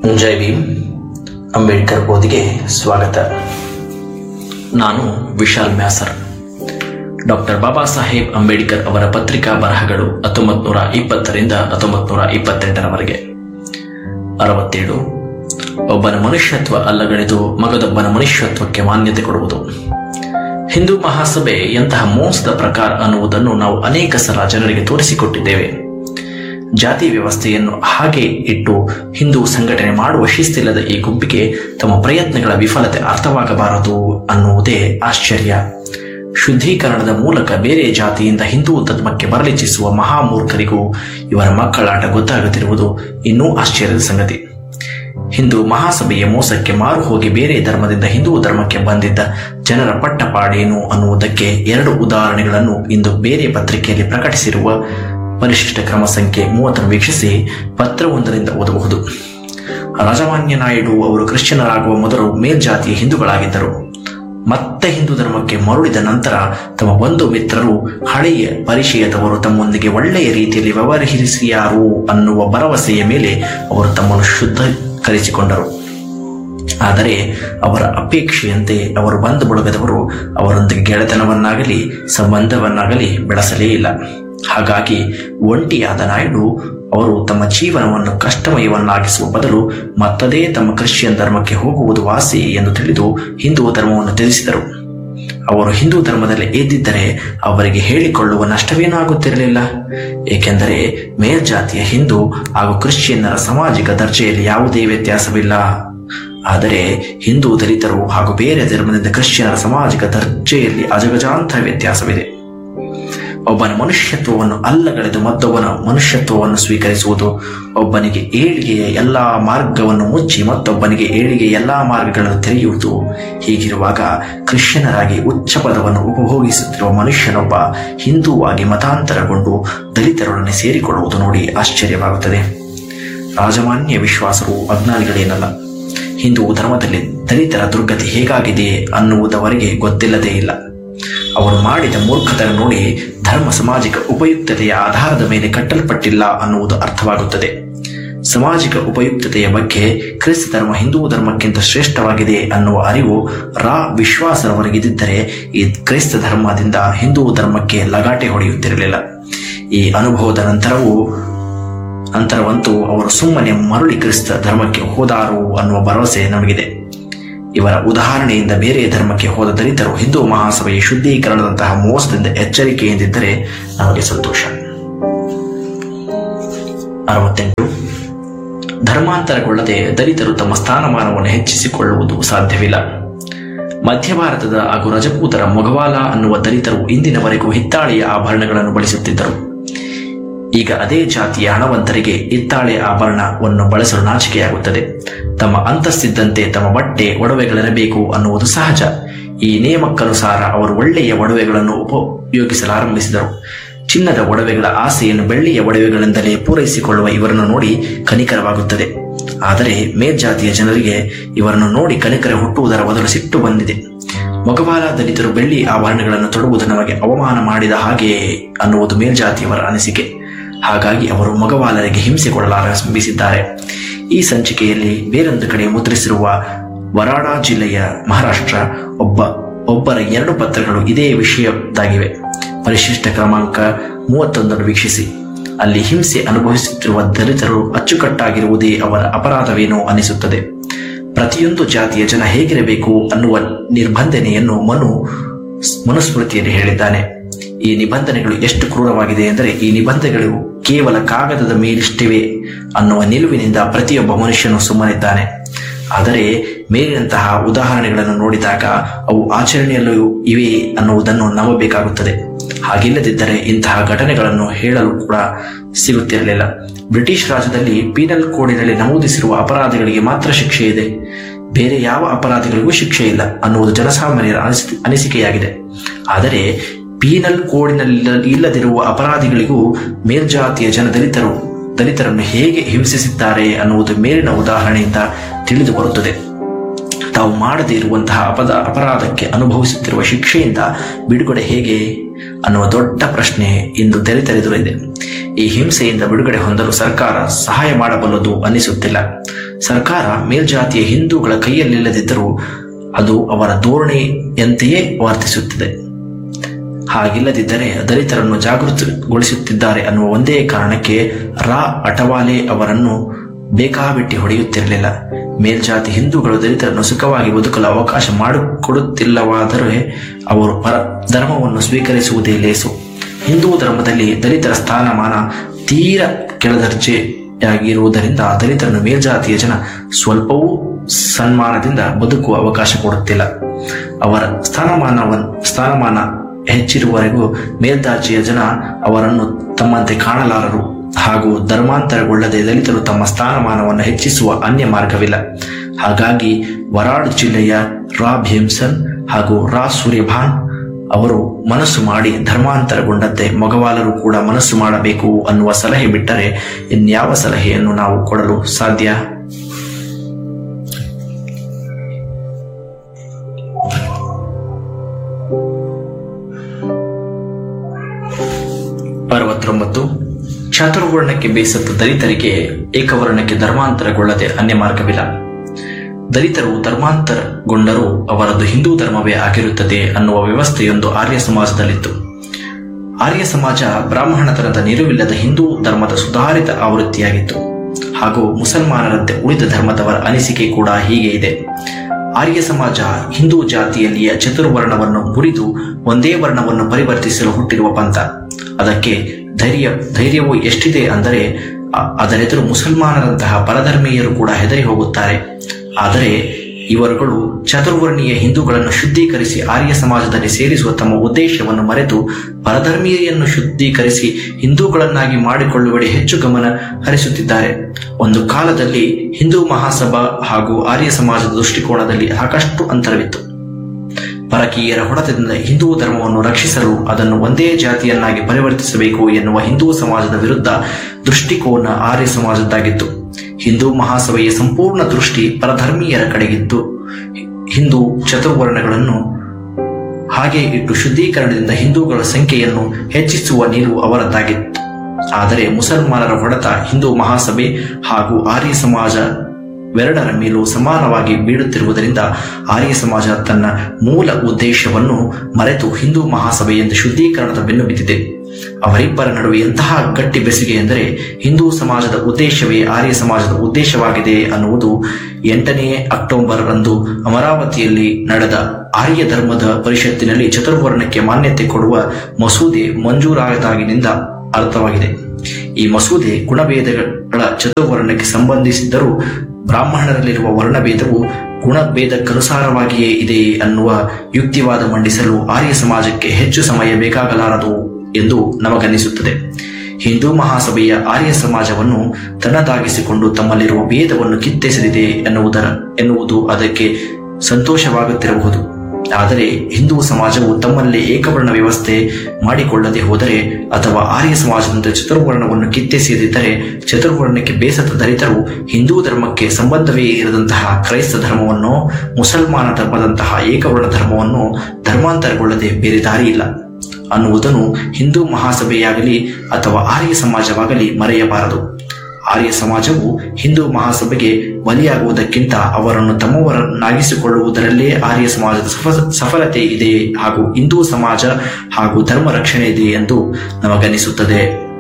ಜೈ ಭೀಮ್ ಅಂಬೇಡ್ಕರ್ ಓದಿಗೆ ಸ್ವಾಗತ ನಾನು ವಿಶಾಲ್ ಮ್ಯಾಸರ್ ಡಾಕ್ಟರ್ ಬಾಬಾ ಸಾಹೇಬ್ ಅಂಬೇಡ್ಕರ್ ಅವರ ಪತ್ರಿಕಾ ಬರಹಗಳು ಹತ್ತೊಂಬತ್ತು ನೂರ ಇಪ್ಪತ್ತರಿಂದ ಹತ್ತೊಂಬತ್ತು ನೂರ ಇಪ್ಪತ್ತೆಂಟರವರೆಗೆ ಅರವತ್ತೇಳು ಒಬ್ಬನ ಮನುಷ್ಯತ್ವ ಅಲ್ಲಗಳೆದು ಮಗದೊಬ್ಬನ ಮನುಷ್ಯತ್ವಕ್ಕೆ ಮಾನ್ಯತೆ ಕೊಡುವುದು ಹಿಂದೂ ಮಹಾಸಭೆ ಎಂತಹ ಮೋಸದ ಪ್ರಕಾರ ಅನ್ನುವುದನ್ನು ನಾವು ಅನೇಕ ಸಲ ಜನರಿಗೆ ತೋರಿಸಿಕೊಟ್ಟಿದ್ದೇವೆ ಜಾತಿ ವ್ಯವಸ್ಥೆಯನ್ನು ಹಾಗೆ ಇಟ್ಟು ಹಿಂದೂ ಸಂಘಟನೆ ಮಾಡುವ ಶಿಸ್ತಿಲ್ಲದ ಈ ಗುಂಪಿಗೆ ತಮ್ಮ ಪ್ರಯತ್ನಗಳ ವಿಫಲತೆ ಅರ್ಥವಾಗಬಾರದು ಅನ್ನುವುದೇ ಆಶ್ಚರ್ಯ ಶುದ್ಧೀಕರಣದ ಮೂಲಕ ಬೇರೆ ಜಾತಿಯಿಂದ ಹಿಂದೂ ಧರ್ಮಕ್ಕೆ ಬರಲಿಚ್ಛಿಸುವ ಮಹಾಮೂರ್ಖರಿಗೂ ಇವರ ಮಕ್ಕಳಾಟ ಗೊತ್ತಾಗುತ್ತಿರುವುದು ಇನ್ನೂ ಆಶ್ಚರ್ಯದ ಸಂಗತಿ ಹಿಂದೂ ಮಹಾಸಭೆಯ ಮೋಸಕ್ಕೆ ಮಾರು ಹೋಗಿ ಬೇರೆ ಧರ್ಮದಿಂದ ಹಿಂದೂ ಧರ್ಮಕ್ಕೆ ಬಂದಿದ್ದ ಜನರ ಪಟ್ಟಪಾಡೇನು ಅನ್ನುವುದಕ್ಕೆ ಎರಡು ಉದಾಹರಣೆಗಳನ್ನು ಇಂದು ಬೇರೆ ಪತ್ರಿಕೆಯಲ್ಲಿ ಪ್ರಕಟಿಸಿರುವ ಪರಿಶಿಷ್ಟ ಕ್ರಮ ಸಂಖ್ಯೆ ಮೂವತ್ತನ್ನು ವೀಕ್ಷಿಸಿ ಪತ್ರವೊಂದರಿಂದ ಓದಬಹುದು ರಾಜಮಾನ್ಯ ನಾಯ್ಡು ಅವರು ಕ್ರಿಶ್ಚಿಯನರಾಗುವ ಮೊದಲು ಮೇಲ್ಜಾತಿಯ ಹಿಂದೂಗಳಾಗಿದ್ದರು ಮತ್ತೆ ಹಿಂದೂ ಧರ್ಮಕ್ಕೆ ಮರುಳಿದ ನಂತರ ತಮ್ಮ ಬಂಧು ಮಿತ್ರರು ಹಳೆಯ ಪರಿಚಯದವರು ತಮ್ಮೊಂದಿಗೆ ಒಳ್ಳೆಯ ರೀತಿಯಲ್ಲಿ ವ್ಯವಹರಿಸಿಯಾರು ಅನ್ನುವ ಭರವಸೆಯ ಮೇಲೆ ಅವರು ತಮ್ಮನ್ನು ಶುದ್ಧೀಕರಿಸಿಕೊಂಡರು ಆದರೆ ಅವರ ಅಪೇಕ್ಷೆಯಂತೆ ಅವರು ಬಂಧು ಬಳಗದವರು ಅವರೊಂದಿಗೆ ಗೆಳೆತನವನ್ನಾಗಲಿ ಸಂಬಂಧವನ್ನಾಗಲಿ ಬೆಳೆಸಲೇ ಇಲ್ಲ ಹಾಗಾಗಿ ಒಂಟಿಯಾದ ನಾಯ್ಡು ಅವರು ತಮ್ಮ ಜೀವನವನ್ನು ಕಷ್ಟಮಯವನ್ನಾಗಿಸುವ ಬದಲು ಮತ್ತದೇ ತಮ್ಮ ಕ್ರಿಶ್ಚಿಯನ್ ಧರ್ಮಕ್ಕೆ ಹೋಗುವುದು ವಾಸಿ ಎಂದು ತಿಳಿದು ಹಿಂದೂ ಧರ್ಮವನ್ನು ತ್ಯಜಿಸಿದರು ಅವರು ಹಿಂದೂ ಧರ್ಮದಲ್ಲಿ ಎದ್ದಿದ್ದರೆ ಅವರಿಗೆ ಹೇಳಿಕೊಳ್ಳುವ ನಷ್ಟವೇನೂ ಆಗುತ್ತಿರಲಿಲ್ಲ ಏಕೆಂದರೆ ಮೇಲ್ಜಾತಿಯ ಹಿಂದೂ ಹಾಗೂ ಕ್ರಿಶ್ಚಿಯನ್ನರ ಸಾಮಾಜಿಕ ದರ್ಜೆಯಲ್ಲಿ ಯಾವುದೇ ವ್ಯತ್ಯಾಸವಿಲ್ಲ ಆದರೆ ಹಿಂದೂ ದಲಿತರು ಹಾಗೂ ಬೇರೆ ಧರ್ಮದಿಂದ ಕ್ರಿಶ್ಚಿಯನರ ಸಾಮಾಜಿಕ ದರ್ಜೆಯಲ್ಲಿ ಅಜಗಜಾಂತರ ವ್ಯತ್ಯಾಸವಿದೆ ಒಬ್ಬನ ಮನುಷ್ಯತ್ವವನ್ನು ಅಲ್ಲಗಳೆದು ಮತ್ತೊಬ್ಬನ ಮನುಷ್ಯತ್ವವನ್ನು ಸ್ವೀಕರಿಸುವುದು ಒಬ್ಬನಿಗೆ ಏಳಿಗೆಯ ಎಲ್ಲಾ ಮಾರ್ಗವನ್ನು ಮುಚ್ಚಿ ಮತ್ತೊಬ್ಬನಿಗೆ ಏಳಿಗೆಯ ಎಲ್ಲಾ ಮಾರ್ಗಗಳನ್ನು ತೆರೆಯುವುದು ಹೀಗಿರುವಾಗ ಕ್ರಿಶ್ಚಿಯನರಾಗಿ ಉಚ್ಚ ಪದವನ್ನು ಉಪಭೋಗಿಸುತ್ತಿರುವ ಮನುಷ್ಯನೊಬ್ಬ ಹಿಂದೂವಾಗಿ ಮತಾಂತರಗೊಂಡು ದಲಿತರೊಡನೆ ಸೇರಿಕೊಳ್ಳುವುದು ನೋಡಿ ಆಶ್ಚರ್ಯವಾಗುತ್ತದೆ ರಾಜಮಾನ್ಯ ವಿಶ್ವಾಸರು ಅಜ್ಞಾನಿಗಳೇನಲ್ಲ ಹಿಂದೂ ಧರ್ಮದಲ್ಲಿ ದಲಿತರ ದುರ್ಗತಿ ಹೇಗಾಗಿದೆ ಅನ್ನುವುದವರಿಗೆ ಗೊತ್ತಿಲ್ಲದೇ ಇಲ್ಲ ಅವರು ಮಾಡಿದ ಮೂರ್ಖತನ ನೋಡಿ ಧರ್ಮ ಸಾಮಾಜಿಕ ಉಪಯುಕ್ತತೆಯ ಆಧಾರದ ಮೇಲೆ ಕಟ್ಟಲ್ಪಟ್ಟಿಲ್ಲ ಅನ್ನುವುದು ಅರ್ಥವಾಗುತ್ತದೆ ಸಾಮಾಜಿಕ ಉಪಯುಕ್ತತೆಯ ಬಗ್ಗೆ ಕ್ರಿಸ್ತ ಧರ್ಮ ಹಿಂದೂ ಧರ್ಮಕ್ಕಿಂತ ಶ್ರೇಷ್ಠವಾಗಿದೆ ಅನ್ನುವ ಅರಿವು ರಾ ವಿಶ್ವಾಸರವರಿಗಿದ್ದರೆ ಈ ಕ್ರೈಸ್ತ ಧರ್ಮದಿಂದ ಹಿಂದೂ ಧರ್ಮಕ್ಕೆ ಲಗಾಟೆ ಹೊಡೆಯುತ್ತಿರಲಿಲ್ಲ ಈ ಅನುಭವದ ನಂತರವೂ ನಂತರವಂತೂ ಅವರು ಸುಮ್ಮನೆ ಮರಳಿ ಕ್ರಿಸ್ತ ಧರ್ಮಕ್ಕೆ ಹೋದಾರು ಅನ್ನುವ ಭರವಸೆ ನಮಗಿದೆ ಇವರ ಉದಾಹರಣೆಯಿಂದ ಬೇರೆ ಧರ್ಮಕ್ಕೆ ಹೋದ ದಲಿತರು ಹಿಂದೂ ಮಹಾಸಭೆಯ ಶುದ್ಧೀಕರಣದಂತಹ ಮೋಸದಿಂದ ಎಚ್ಚರಿಕೆಯಿಂದಿದ್ದರೆ ನಮಗೆ ಸಂತೋಷ ಅರವತ್ತೆಂಟು ಧರ್ಮಾಂತರಗೊಳ್ಳದೆ ದಲಿತರು ತಮ್ಮ ಸ್ಥಾನಮಾನವನ್ನು ಹೆಚ್ಚಿಸಿಕೊಳ್ಳುವುದು ಸಾಧ್ಯವಿಲ್ಲ ಮಧ್ಯ ಭಾರತದ ಹಾಗೂ ರಜಪೂತರ ಮೊಘವಾಲ ಅನ್ನುವ ದಲಿತರು ಇಂದಿನವರೆಗೂ ಹಿತ್ತಾಳೆಯ ಆಭರಣಗಳನ್ನು ಬಳಸುತ್ತಿದ್ದರು ಈಗ ಅದೇ ಜಾತಿಯ ಹಣವಂತರಿಗೆ ಹಿತ್ತಾಳೆ ಆಭರಣವನ್ನು ಬಳಸಲು ನಾಚಿಕೆಯಾಗುತ್ತದೆ ತಮ್ಮ ಅಂತಸ್ತಿದ್ದಂತೆ ತಮ್ಮ ಬಟ್ಟೆ ಒಡವೆಗಳಿರಬೇಕು ಅನ್ನುವುದು ಸಹಜ ಈ ನಿಯಮಕ್ಕನುಸಾರ ಅವರು ಒಳ್ಳೆಯ ಒಡವೆಗಳನ್ನು ಉಪಯೋಗಿಸಲಾರಂಭಿಸಿದರು ಚಿನ್ನದ ಒಡವೆಗಳ ಆಸೆಯನ್ನು ಬೆಳ್ಳಿಯ ಒಡವೆಗಳಿಂದಲೇ ಪೂರೈಸಿಕೊಳ್ಳುವ ಇವರನ್ನು ನೋಡಿ ಕನಿಕರವಾಗುತ್ತದೆ ಆದರೆ ಮೇಲ್ಜಾತಿಯ ಜನರಿಗೆ ಇವರನ್ನು ನೋಡಿ ಕನಿಕರ ಹುಟ್ಟುವುದರ ಬದಲು ಸಿಟ್ಟು ಬಂದಿದೆ ಮಗವಾಲ ದಲಿತರು ಬೆಳ್ಳಿ ಆಭರಣಗಳನ್ನು ತೊಡುವುದು ನಮಗೆ ಅವಮಾನ ಮಾಡಿದ ಹಾಗೆಯೇ ಅನ್ನುವುದು ಮೇಲ್ಜಾತಿಯವರ ಅನಿಸಿಕೆ ಹಾಗಾಗಿ ಅವರು ಮಗವಾಲರಿಗೆ ಹಿಂಸೆ ಕೊಡಲಾರಂಭಿಸಿದ್ದಾರೆ ಈ ಸಂಚಿಕೆಯಲ್ಲಿ ಬೇರೊಂದು ಕಡೆ ಮುದ್ರಿಸಿರುವ ವರಾಡಾ ಜಿಲ್ಲೆಯ ಮಹಾರಾಷ್ಟ್ರ ಒಬ್ಬ ಒಬ್ಬರ ಎರಡು ಪತ್ರಗಳು ಇದೇ ವಿಷಯದಾಗಿವೆ ಪರಿಶಿಷ್ಟ ಕ್ರಮಾಂಕ ಮೂವತ್ತೊಂದನ್ನು ವೀಕ್ಷಿಸಿ ಅಲ್ಲಿ ಹಿಂಸೆ ಅನುಭವಿಸುತ್ತಿರುವ ದಲಿತರು ಅಚ್ಚುಕಟ್ಟಾಗಿರುವುದೇ ಅವರ ಅಪರಾಧವೇನೋ ಅನಿಸುತ್ತದೆ ಪ್ರತಿಯೊಂದು ಜಾತಿಯ ಜನ ಹೇಗಿರಬೇಕು ಅನ್ನುವ ನಿರ್ಬಂಧನೆಯನ್ನು ಮನು ಮನುಸ್ಮೃತಿಯಲ್ಲಿ ಹೇಳಿದ್ದಾನೆ ಈ ನಿಬಂಧನೆಗಳು ಎಷ್ಟು ಕ್ರೂರವಾಗಿದೆ ಎಂದರೆ ಈ ನಿಬಂಧನೆಗಳು ಕೇವಲ ಕಾಗದದ ಮೇಲಿಷ್ಟಿವೆ ಅನ್ನುವ ನಿಲುವಿನಿಂದ ಪ್ರತಿಯೊಬ್ಬ ಮನುಷ್ಯನು ಸುಮ್ಮನಿದ್ದಾನೆ ಆದರೆ ಮೇಲಿನಂತಹ ಉದಾಹರಣೆಗಳನ್ನು ನೋಡಿದಾಗ ಅವು ಆಚರಣೆಯಲ್ಲೂ ಇವೆ ಅನ್ನುವುದನ್ನು ನಂಬಬೇಕಾಗುತ್ತದೆ ಹಾಗಿಲ್ಲದಿದ್ದರೆ ಇಂತಹ ಘಟನೆಗಳನ್ನು ಹೇಳಲು ಕೂಡ ಸಿಗುತ್ತಿರಲಿಲ್ಲ ಬ್ರಿಟಿಷ್ ರಾಜ್ಯದಲ್ಲಿ ಪೀನಲ್ ಕೋಡಿನಲ್ಲಿ ನಮೂದಿಸಿರುವ ಅಪರಾಧಗಳಿಗೆ ಮಾತ್ರ ಶಿಕ್ಷೆ ಇದೆ ಬೇರೆ ಯಾವ ಅಪರಾಧಿಗಳಿಗೂ ಶಿಕ್ಷೆ ಇಲ್ಲ ಅನ್ನುವುದು ಜನಸಾಮಾನ್ಯರ ಅನಿಸಿ ಅನಿಸಿಕೆಯಾಗಿದೆ ಆದರೆ ಪೀನಲ್ ಕೋಡಿನಲ್ಲಿ ಇಲ್ಲದಿರುವ ಅಪರಾಧಿಗಳಿಗೂ ಮೇಲ್ಜಾತಿಯ ಜನ ದಲಿತರು ದಲಿತರನ್ನು ಹೇಗೆ ಹಿಂಸಿಸಿದ್ದಾರೆ ಅನ್ನುವುದು ಮೇಲಿನ ಉದಾಹರಣೆಯಿಂದ ತಿಳಿದು ಬರುತ್ತದೆ ತಾವು ಮಾಡದೇ ಇರುವಂತಹ ಅಪದ ಅಪರಾಧಕ್ಕೆ ಅನುಭವಿಸುತ್ತಿರುವ ಶಿಕ್ಷೆಯಿಂದ ಬಿಡುಗಡೆ ಹೇಗೆ ಅನ್ನುವ ದೊಡ್ಡ ಪ್ರಶ್ನೆ ಇಂದು ತೆರೆತೆರೆದುರಿದೆ ಈ ಹಿಂಸೆಯಿಂದ ಬಿಡುಗಡೆ ಹೊಂದಲು ಸರ್ಕಾರ ಸಹಾಯ ಮಾಡಬಲ್ಲದು ಅನ್ನಿಸುತ್ತಿಲ್ಲ ಸರ್ಕಾರ ಮೇಲ್ಜಾತಿಯ ಹಿಂದೂಗಳ ಕೈಯಲ್ಲಿಲ್ಲದಿದ್ದರೂ ಅದು ಅವರ ಧೋರಣೆಯಂತೆಯೇ ವರ್ತಿಸುತ್ತದೆ ಹಾಗಿಲ್ಲದಿದ್ದರೆ ದಲಿತರನ್ನು ಜಾಗೃತಗೊಳಿಸುತ್ತಿದ್ದಾರೆ ಅನ್ನುವ ಒಂದೇ ಕಾರಣಕ್ಕೆ ರಾ ಅಟವಾಲೆ ಅವರನ್ನು ಬೇಕಾಬಿಟ್ಟಿ ಹೊಡೆಯುತ್ತಿರಲಿಲ್ಲ ಮೇಲ್ಜಾತಿ ಹಿಂದೂಗಳು ದಲಿತರನ್ನು ಸುಖವಾಗಿ ಬದುಕಲು ಅವಕಾಶ ಮಾಡಿಕೊಡುತ್ತಿಲ್ಲವಾದರೆ ಅವರು ಪರ ಧರ್ಮವನ್ನು ಸ್ವೀಕರಿಸುವುದೇ ಲೇಸು ಹಿಂದೂ ಧರ್ಮದಲ್ಲಿ ದಲಿತರ ಸ್ಥಾನಮಾನ ತೀರ ಕೆಳದರ್ಜೆಯಾಗಿರುವುದರಿಂದ ದಲಿತರನ್ನು ಮೇಲ್ಜಾತಿಯ ಜನ ಸ್ವಲ್ಪವೂ ಸನ್ಮಾನದಿಂದ ಬದುಕುವ ಅವಕಾಶ ಕೊಡುತ್ತಿಲ್ಲ ಅವರ ಸ್ಥಾನಮಾನವನ್ ಸ್ಥಾನಮಾನ ಹೆಚ್ಚಿರುವವರೆಗೂ ಮೇಲ್ದಾರ್ಜೆಯ ಜನ ಅವರನ್ನು ತಮ್ಮಂತೆ ಕಾಣಲಾರರು ಹಾಗೂ ಧರ್ಮಾಂತರಗೊಳ್ಳದೆ ದಲಿತರು ತಮ್ಮ ಸ್ಥಾನಮಾನವನ್ನು ಹೆಚ್ಚಿಸುವ ಅನ್ಯ ಮಾರ್ಗವಿಲ್ಲ ಹಾಗಾಗಿ ವರಾಡ್ ಜಿಲ್ಲೆಯ ರಾ ಭೀಮ್ಸನ್ ಹಾಗೂ ರಾ ಸೂರ್ಯಭಾನ್ ಅವರು ಮನಸ್ಸು ಮಾಡಿ ಧರ್ಮಾಂತರಗೊಂಡಂತೆ ಮಗವಾಲರು ಕೂಡ ಮನಸ್ಸು ಮಾಡಬೇಕು ಅನ್ನುವ ಸಲಹೆ ಬಿಟ್ಟರೆ ಇನ್ಯಾವ ಸಲಹೆಯನ್ನು ನಾವು ಕೊಡಲು ಸಾಧ್ಯ ಅರವತ್ತೊಂಬತ್ತು ಚಾತುರ್ವರ್ಣಕ್ಕೆ ಬೇಸತ್ತ ದಲಿತರಿಗೆ ಏಕವರ್ಣಕ್ಕೆ ಧರ್ಮಾಂತರಗೊಳ್ಳದೆ ಅನ್ಯ ಮಾರ್ಗವಿಲ್ಲ ದಲಿತರು ಧರ್ಮಾಂತರಗೊಂಡರೂ ಅವರದ್ದು ಹಿಂದೂ ಧರ್ಮವೇ ಆಗಿರುತ್ತದೆ ಅನ್ನುವ ವ್ಯವಸ್ಥೆಯೊಂದು ಆರ್ಯ ಸಮಾಜದಲ್ಲಿತ್ತು ಆರ್ಯ ಸಮಾಜ ಬ್ರಾಹ್ಮಣತನದ ನಿಲುವಿಲ್ಲದ ಹಿಂದೂ ಧರ್ಮದ ಸುಧಾರಿತ ಆವೃತ್ತಿಯಾಗಿತ್ತು ಹಾಗೂ ಮುಸಲ್ಮಾನರಂತೆ ಉಳಿದ ಧರ್ಮದವರ ಅನಿಸಿಕೆ ಕೂಡ ಹೀಗೆ ಇದೆ ಆರ್ಯ ಸಮಾಜ ಹಿಂದೂ ಜಾತಿಯಲ್ಲಿಯ ಚತುರ್ವರ್ಣವನ್ನು ಮುರಿದು ಒಂದೇ ವರ್ಣವನ್ನು ಪರಿವರ್ತಿಸಲು ಹುಟ್ಟಿರುವ ಪಂಥ ಅದಕ್ಕೆ ಧೈರ್ಯ ಧೈರ್ಯವು ಎಷ್ಟಿದೆ ಅಂದರೆ ಅ- ಅದರೆದುರು ಮುಸಲ್ಮಾನರಂತಹ ಪರಧರ್ಮೀಯರು ಕೂಡ ಹೆದರಿ ಹೋಗುತ್ತಾರೆ ಆದರೆ ಇವರುಗಳು ಚತುರ್ವರ್ಣೀಯ ಹಿಂದೂಗಳನ್ನು ಶುದ್ಧೀಕರಿಸಿ ಆರ್ಯ ಸಮಾಜದಲ್ಲಿ ಸೇರಿಸುವ ತಮ್ಮ ಉದ್ದೇಶವನ್ನು ಮರೆತು ಪರಧರ್ಮೀಯನ್ನು ಶುದ್ಧೀಕರಿಸಿ ಹಿಂದೂಗಳನ್ನಾಗಿ ಮಾಡಿಕೊಳ್ಳುವಡೆ ಹೆಚ್ಚು ಗಮನ ಹರಿಸುತ್ತಿದ್ದಾರೆ ಒಂದು ಕಾಲದಲ್ಲಿ ಹಿಂದೂ ಮಹಾಸಭಾ ಹಾಗೂ ಆರ್ಯ ಸಮಾಜದ ದೃಷ್ಟಿಕೋನದಲ್ಲಿ ಸಾಕಷ್ಟು ಅಂತರವಿತ್ತು ಪರಕೀಯರ ಹೊಡೆತದಿಂದ ಹಿಂದೂ ಧರ್ಮವನ್ನು ರಕ್ಷಿಸಲು ಅದನ್ನು ಒಂದೇ ಜಾತಿಯನ್ನಾಗಿ ಪರಿವರ್ತಿಸಬೇಕು ಎನ್ನುವ ಹಿಂದೂ ಸಮಾಜದ ವಿರುದ್ಧ ದೃಷ್ಟಿಕೋನ ಆರ್ಯ ಸಮಾಜದ್ದಾಗಿತ್ತು ಹಿಂದೂ ಮಹಾಸಭೆಯ ಸಂಪೂರ್ಣ ದೃಷ್ಟಿ ಪರಧರ್ಮೀಯರ ಕಡೆಗಿದ್ದು ಹಿಂದೂ ಚತುರ್ವರ್ಣಗಳನ್ನು ಹಾಗೆ ಇಟ್ಟು ಶುದ್ಧೀಕರಣದಿಂದ ಹಿಂದೂಗಳ ಸಂಖ್ಯೆಯನ್ನು ಹೆಚ್ಚಿಸುವ ನಿಲುವು ಅವರದ್ದಾಗಿತ್ತು ಆದರೆ ಮುಸಲ್ಮಾನರ ಹೊಡೆತ ಹಿಂದೂ ಮಹಾಸಭೆ ಹಾಗೂ ಆರ್ಯ ಸಮಾಜ ವೆರಡರ ಮೇಲೂ ಸಮಾನವಾಗಿ ಬೀಳುತ್ತಿರುವುದರಿಂದ ಆರ್ಯ ಸಮಾಜ ತನ್ನ ಮೂಲ ಉದ್ದೇಶವನ್ನು ಮರೆತು ಹಿಂದೂ ಮಹಾಸಭೆ ಎಂದು ಶುದ್ಧೀಕರಣದ ಬೆನ್ನು ಬಿದ್ದಿದೆ ಅವರಿಬ್ಬರ ನಡುವೆ ಎಂತಹ ಗಟ್ಟಿ ಬೆಸುಗೆ ಎಂದರೆ ಹಿಂದೂ ಸಮಾಜದ ಉದ್ದೇಶವೇ ಆರ್ಯ ಸಮಾಜದ ಉದ್ದೇಶವಾಗಿದೆ ಅನ್ನುವುದು ಎಂಟನೇ ಅಕ್ಟೋಬರ್ ರಂದು ಅಮರಾವತಿಯಲ್ಲಿ ನಡೆದ ಆರ್ಯ ಧರ್ಮದ ಪರಿಷತ್ತಿನಲ್ಲಿ ಚತುರ್ವರ್ಣಕ್ಕೆ ಮಾನ್ಯತೆ ಕೊಡುವ ಮಸೂದೆ ಮಂಜೂರಾದಾಗಿನಿಂದ ಅರ್ಥವಾಗಿದೆ ಈ ಮಸೂದೆ ಗುಣಭೇದಗಳ ಚತುರ್ವರ್ಣಕ್ಕೆ ಸಂಬಂಧಿಸಿದ್ದರೂ ಬ್ರಾಹ್ಮಣರಲ್ಲಿರುವ ವರ್ಣಭೇದವು ಗುಣಭೇದಕ್ಕನುಸಾರವಾಗಿಯೇ ಇದೆ ಅನ್ನುವ ಯುಕ್ತಿವಾದ ಮಂಡಿಸಲು ಆರ್ಯ ಸಮಾಜಕ್ಕೆ ಹೆಚ್ಚು ಸಮಯ ಬೇಕಾಗಲಾರದು ಎಂದು ನಮಗನ್ನಿಸುತ್ತದೆ ಹಿಂದೂ ಮಹಾಸಭೆಯ ಆರ್ಯ ಸಮಾಜವನ್ನು ತನ್ನದಾಗಿಸಿಕೊಂಡು ತಮ್ಮಲ್ಲಿರುವ ಭೇದವನ್ನು ಕಿತ್ತೆಸೆದಿದೆ ಎನ್ನುವುದರ ಎನ್ನುವುದು ಅದಕ್ಕೆ ಸಂತೋಷವಾಗುತ್ತಿರಬಹುದು ಆದರೆ ಹಿಂದೂ ಸಮಾಜವು ತಮ್ಮಲ್ಲಿ ಏಕವರ್ಣ ವ್ಯವಸ್ಥೆ ಮಾಡಿಕೊಳ್ಳದೆ ಹೋದರೆ ಅಥವಾ ಆರ್ಯ ಸಮಾಜದಂತೆ ಚತುರ್ವರ್ಣವನ್ನು ಕಿತ್ತೆಸೆದಿದ್ದರೆ ಚತುರ್ವರ್ಣಕ್ಕೆ ಬೇಸತ್ತ ದಲಿತರು ಹಿಂದೂ ಧರ್ಮಕ್ಕೆ ಸಂಬಂಧವೇ ಇರದಂತಹ ಕ್ರೈಸ್ತ ಧರ್ಮವನ್ನು ಮುಸಲ್ಮಾನ ಧರ್ಮದಂತಹ ಏಕವರ್ಣ ಧರ್ಮವನ್ನು ಧರ್ಮಾಂತರಗೊಳ್ಳದೆ ಬೇರೆ ದಾರಿ ಇಲ್ಲ ಅನ್ನುವುದನ್ನು ಹಿಂದೂ ಮಹಾಸಭೆಯಾಗಲಿ ಅಥವಾ ಆರ್ಯ ಸಮಾಜವಾಗಲಿ ಮರೆಯಬಾರದು ಆರ್ಯ ಸಮಾಜವು ಹಿಂದೂ ಮಹಾಸಭೆಗೆ ಬಲಿಯಾಗುವುದಕ್ಕಿಂತ ಅವರನ್ನು ತಮ್ಮವರನ್ನಾಗಿಸಿಕೊಳ್ಳುವುದರಲ್ಲೇ ಆರ್ಯ ಸಮಾಜದ ಸಫ- ಸಫಲತೆ ಇದೆ ಹಾಗೂ ಹಿಂದೂ ಸಮಾಜ ಹಾಗೂ ಧರ್ಮ ರಕ್ಷಣೆ ಇದೆ ಎಂದು ನಮಗನಿಸುತ್ತದೆ